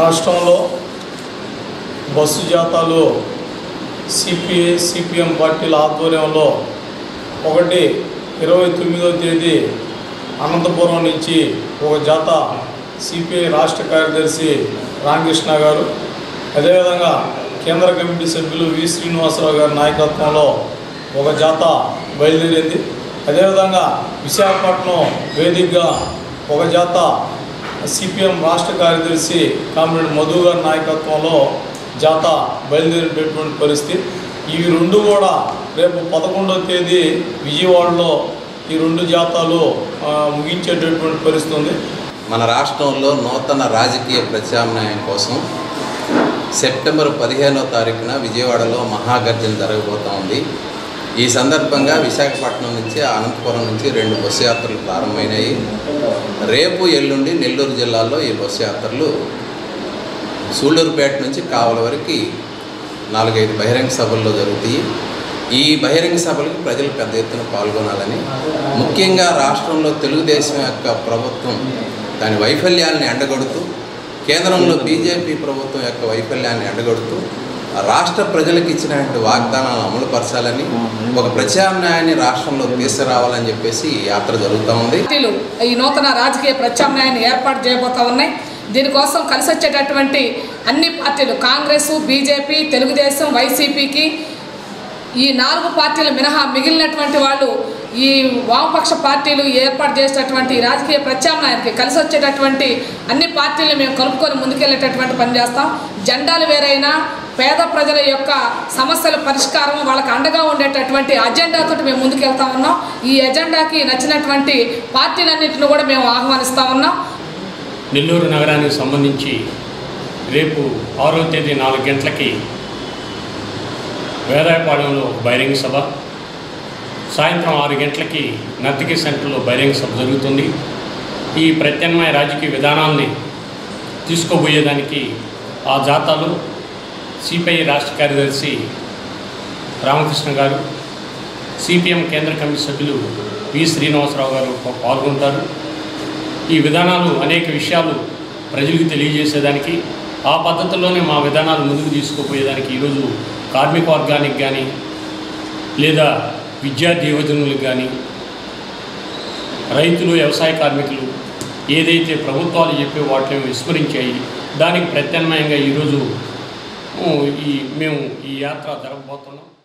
రాష్ట్రంలో bus జాతాలు CPI CPM పార్టీల ఆధ్వర్యంలో ఒకటి ఇరవై తొమ్మిదవ తేదీ అనంతపురం నుంచి ఒక జాత సిపిఐ రాష్ట్ర కార్యదర్శి రామకృష్ణ గారు అదేవిధంగా కేంద్ర కమిటీ సభ్యులు వి శ్రీనివాసరావు గారి నాయకత్వంలో ఒక జాత బయలుదేరింది అదేవిధంగా విశాఖపట్నం వేదికగా ఒక జాత సిపిఎం రాష్ట్ర కార్యదర్శి కామ్రేడ్ మధు గారి నాయకత్వంలో జాత బయలుదేరేటటువంటి పరిస్థితి ఇవి రెండు కూడా రేపు పదకొండవ తేదీ విజయవాడలో ఈ రెండు జాతాలు ఆ, ముగించేటటువంటి పరిస్థితి ఉంది మన రాష్ట్రంలో నూతన రాజకీయ ప్రత్యామ్నాయం కోసం సెప్టెంబర్ పదిహేనో తారీఖున విజయవాడలో మహాగర్జన జరగబోతూ ఉంది ఈ సందర్భంగా విశాఖపట్నం నుంచి అనంతపురం నుంచి రెండు బస్సు యాత్రలు ప్రారంభమైనాయి రేపు ఎల్లుండి నెల్లూరు జిల్లాలో ఈ బస్సు యాత్రలు సూళ్ళూరుపేట నుంచి కావల వరకు నాలుగైదు బహిరంగ సభల్లో జరుగుతాయి ఈ బహిరంగ సభలకు ప్రజలు పెద్ద ఎత్తున పాల్గొనాలని ముఖ్యంగా రాష్ట్రంలో తెలుగుదేశం యొక్క ప్రభుత్వం దాని వైఫల్యాన్ని ఎండగొడుతూ కేంద్రంలో బీజేపీ ప్రభుత్వం యొక్క వైఫల్యాన్ని ఎండగొడుతూ రాష్ట్ర ప్రజలకు ఇచ్చినటువంటి వాగ్దానాలను అమలుపరచాలని ఒక ప్రత్యామ్నాయాన్ని రాష్ట్రంలో తీసుకురావాలని చెప్పేసి ఈ యాత్ర జరుగుతూ ఉంది పార్టీలు ఈ నూతన రాజకీయ ప్రత్యామ్నాయాన్ని ఏర్పాటు చేయబోతా ఉన్నాయి దీనికోసం కలిసి వచ్చేటటువంటి అన్ని పార్టీలు కాంగ్రెస్ బీజేపీ తెలుగుదేశం వైసీపీకి ఈ నాలుగు పార్టీలు మినహా మిగిలినటువంటి వాళ్ళు ఈ వామపక్ష పార్టీలు ఏర్పాటు చేసేటటువంటి ఈ రాజకీయ ప్రత్యామ్నాయానికి కలిసి వచ్చేటటువంటి అన్ని పార్టీలు మేము కలుపుకొని ముందుకెళ్ళేటటువంటి పని చేస్తాం జెండాలు వేరైనా పేద ప్రజల యొక్క సమస్యల పరిష్కారం వాళ్ళకి అండగా ఉండేటటువంటి అజెండాతో మేము ముందుకెళ్తా ఉన్నాం ఈ ఎజెండాకి నచ్చినటువంటి పార్టీలన్నింటిని కూడా మేము ఆహ్వానిస్తా ఉన్నాం నెల్లూరు నగరానికి సంబంధించి రేపు ఆరో తేదీ నాలుగు గంటలకి వేదాయపాలెంలో బహిరంగ సభ సాయంత్రం ఆరు గంటలకి నర్తికి సెంటర్లో బహిరంగ సభ జరుగుతుంది ఈ ప్రత్యామ్నాయ రాజకీయ విధానాల్ని తీసుకోబోయేదానికి ఆ జాతాలు సిపిఐ రాష్ట్ర కార్యదర్శి రామకృష్ణ గారు సిపిఎం కేంద్ర కమిటీ సభ్యులు వి శ్రీనివాసరావు గారు పా- పాల్గొంటారు ఈ విధానాలు అనేక విషయాలు ప్రజలకు తెలియజేసేదానికి ఆ పద్ధతిలోనే మా విధానాలు ముందుకు తీసుకుపోయేదానికి ఈరోజు కార్మిక వర్గానికి కానీ లేదా విద్యార్థి యువజనులకు కానీ రైతులు వ్యవసాయ కార్మికులు ఏదైతే ప్రభుత్వాలు చెప్పే వాటిని విస్మరించాయి దానికి ప్రత్యామ్నాయంగా ఈరోజు ఊ, ఈ మేము ఈ యాత్ర జరగబోతున్నాం